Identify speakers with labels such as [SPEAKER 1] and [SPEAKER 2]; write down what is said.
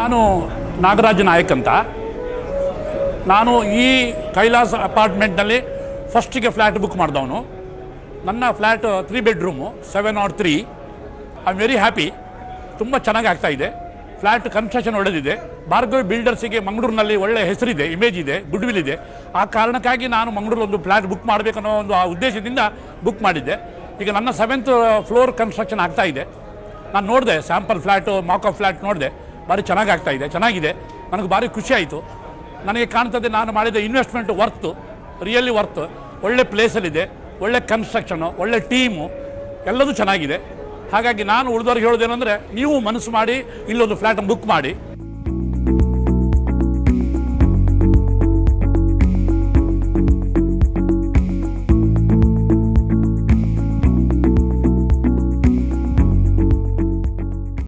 [SPEAKER 1] ನಾನು ನಾಗರಾಜ ನಾಯಕ್ ಅಂತ ನಾನು ಈ ಕೈಲಾಸ ಅಪಾರ್ಟ್ಮೆಂಟ್ನಲ್ಲಿ ಫಸ್ಟಿಗೆ ಫ್ಲ್ಯಾಟ್ ಬುಕ್ ಮಾಡಿದವನು ನನ್ನ flat three bedroom seven R three I am very happy ತುಂಬ ಚೆನ್ನಾಗಿ ಆಗ್ತಾ ಇದೆ ಫ್ಲ್ಯಾಟ್ ಕನ್ಸ್ಟ್ರಕ್ಷನ್ ಒಳ್ಳೆದಿದೆ ಭಾರ್ಗವಿ ಬಿಲ್ಡರ್ಸಿಗೆ ಮಂಗಳೂರಿನಲ್ಲಿ ಒಳ್ಳೆ ಹೆಸರಿದೆ ಇಮೇಜ್ ಇದೆ ಗುಡ್ ವಿಲ್ ಇದೆ ಆ ಕಾರಣಕ್ಕಾಗಿ ನಾನು ಮಂಗಳೂರು ಒಂದು ಫ್ಲ್ಯಾಟ್ ಬುಕ್ ಮಾಡಬೇಕನ್ನೋ ಒಂದು ಆ ಉದ್ದೇಶದಿಂದ ಬುಕ್ ಮಾಡಿದ್ದೆ ಈಗ ನನ್ನ ಸೆವೆಂತ್ ಫ್ಲೋರ್ ಕನ್ಸ್ಟ್ರಕ್ಷನ್ ಆಗ್ತಾ ಇದೆ ನಾನು ನೋಡಿದೆ ಸ್ಯಾಂಪಲ್ ಫ್ಲ್ಯಾಟು ಮಾಕಪ್ ಫ್ಲ್ಯಾಟ್ ನೋಡಿದೆ ಭಾರಿ ಚೆನ್ನಾಗಿ ಆಗ್ತಾ ಇದೆ ಚೆನ್ನಾಗಿದೆ ನನಗೆ ಭಾರಿ ಖುಷಿ ಆಯಿತು ನನಗೆ ಕಾಣ್ತದೆ ನಾನು ಮಾಡಿದ ಇನ್ವೆಸ್ಟ್ಮೆಂಟ್ ವರ್ತು ರಿಯಲಿ ವರ್ತ್ ಒಳ್ಳೆ ಪ್ಲೇಸಲ್ಲಿದೆ ಒಳ್ಳೆ ಕನ್ಸ್ಟ್ರಕ್ಷನು ಒಳ್ಳೆ ಟೀಮು ಎಲ್ಲದೂ ಚೆನ್ನಾಗಿದೆ ಹಾಗಾಗಿ ನಾನು ಉಳಿದವ್ರಿಗೆ ಹೇಳೋದೇನೆಂದರೆ ನೀವು ಮನಸ್ಸು ಮಾಡಿ ಇಲ್ಲೊಂದು ಫ್ಲ್ಯಾಟ್ ಬುಕ್ ಮಾಡಿ